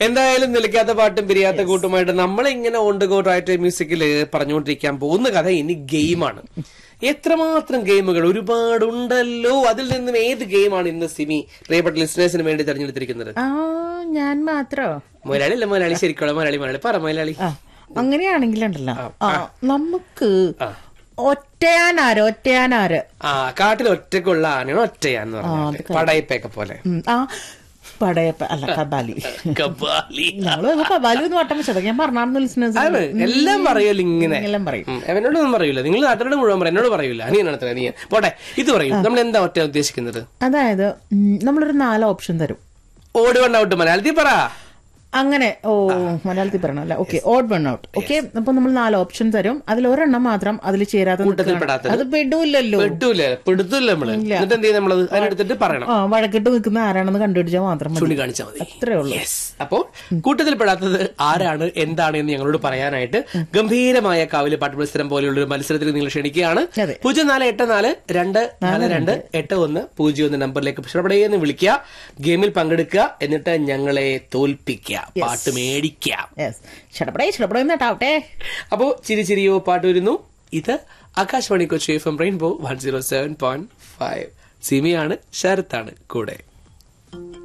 എന്തായാലും നിലയ്ക്കാത്ത പാട്ടും പിരിയാത്ത കൂട്ടുമായിട്ട് നമ്മളിങ്ങനെ ഓൺ ദ ഗോ റൈറ്റ് മ്യൂസിക്കിൽ പറഞ്ഞുകൊണ്ടിരിക്കാൻ പോകുന്ന കഥ ഇനി ഗെയിമാണ് എത്രമാത്രം ഗെയിമുകൾ ഒരുപാടുണ്ടല്ലോ അതിൽ നിന്നും ഏത് ഗെയിമാണ് ഇന്ന് സിമി പ്രിയപ്പെട്ട ലിസണേഴ്സിന് വേണ്ടി തെരഞ്ഞെടുത്തിരിക്കുന്നത് ആ ഞാൻ മാത്രോ മലയാളി അല്ല മലയാളി ശരിക്കുള്ള മലയാളി മലയാളി പറ മലയാളി ആ അങ്ങനെയാണെങ്കിലുണ്ടല്ലോ ആ നമുക്ക് ഒറ്റയാനാര് ഒറ്റയാനാര് ആ കാട്ടിൽ ഒറ്റക്കുള്ള ആനയാണ് ഒറ്റയാന്ന് പറഞ്ഞത് പടയപ്പൊക്കെ പോലെ ഉം, ആ പടയപ്പ അല്ല കബാലി കബാലി ഞങ്ങള് കബാലി എന്ന് വട്ടം വെച്ചത് ഞാൻ പറഞ്ഞായിരുന്നു ആണ് ലിസണേഴ്സ് എല്ലാം പറയല്ലോ ഇങ്ങനെ എല്ലാം പറയും ഉം, അവനോടൊന്നും പറയൂല നിങ്ങൾ നാട്ടുകാരുടെ മുഴുവൻ പറയും എന്നോട് പറയൂല അനിയനാണ് അത്ര അനിയൻ പോട്ടെ ഇത് പറയും നമ്മൾ എന്താ ഒറ്റ ഉദ്ദേശിക്കുന്നത് അതായത് ഉം, നമ്മളൊരു നാല് ഓപ്ഷൻ തരും ഓട് വൺ ഔട്ട് മലയാളത്തിൽ പറ അങ്ങനെ ഓ മലയാളത്തിൽ പറയണം അല്ല okay odd one out okay അപ്പൊ നമ്മൾ നാല് ഓപ്ഷൻ തരും അതിൽ ഒരെണ്ണം മാത്രം അതിൽ ചേരാതെ കൂട്ടത്തിൽ നിൽക്കുകയാണ്. പെടാത്തത്. അത് പെടൂല്ലല്ലോ പെട്ടൂല പെടുത്തൂല നമ്മള് എന്നിട്ട് എന്ത് ചെയ്യും നമ്മളത് അതിനെടുത്തിട്ട് പറയണം ആ വഴക്കിട്ട് നിൽക്കുന്ന ആരാണെന്ന് കണ്ടുപിടിച്ചാൽ മാത്രം മതി ചുണ്ടി കാണിച്ചാൽ മതി അത്രേ ഉള്ളൂ യെസ് അപ്പോ കൂട്ടത്തിൽ പെടാത്തത് ആരാണ് എന്താണ് എന്ന് ഞങ്ങളോട് പറയാനായിട്ട് ഗംഭീരമായ കാവിലെ പാട്ട് മത്സരം പോലെയുള്ള ഒരു മത്സരത്തിൽ നിങ്ങൾ ക്ഷണിക്കുകയാണ് അതെ. പൂജ്യം നാല് എട്ട് നാല് രണ്ട് നാല് രണ്ട് എട്ട് ഒന്ന് പൂജ്യം ഒന്ന് നമ്പറിലേക്ക് പുഷ്പടയെന്ന് വിളിക്കുക ഗെയിമിൽ പങ്കെടുക്കുക എന്നിട്ട് ഞങ്ങളെ തോൽപ്പിക്കുക പാട്ട് മേടിക്കുക യെസ് ഷടപടേ ഷടപടേ നേട്ടാവട്ടെ അപ്പോ ചിരി ചിരിയോ പാട്ട് വരുന്നു ഇത് Akashvani Kochi F M Rainbow one zero seven point five സിമിയാണ് ശരത്താണ് കൂടെ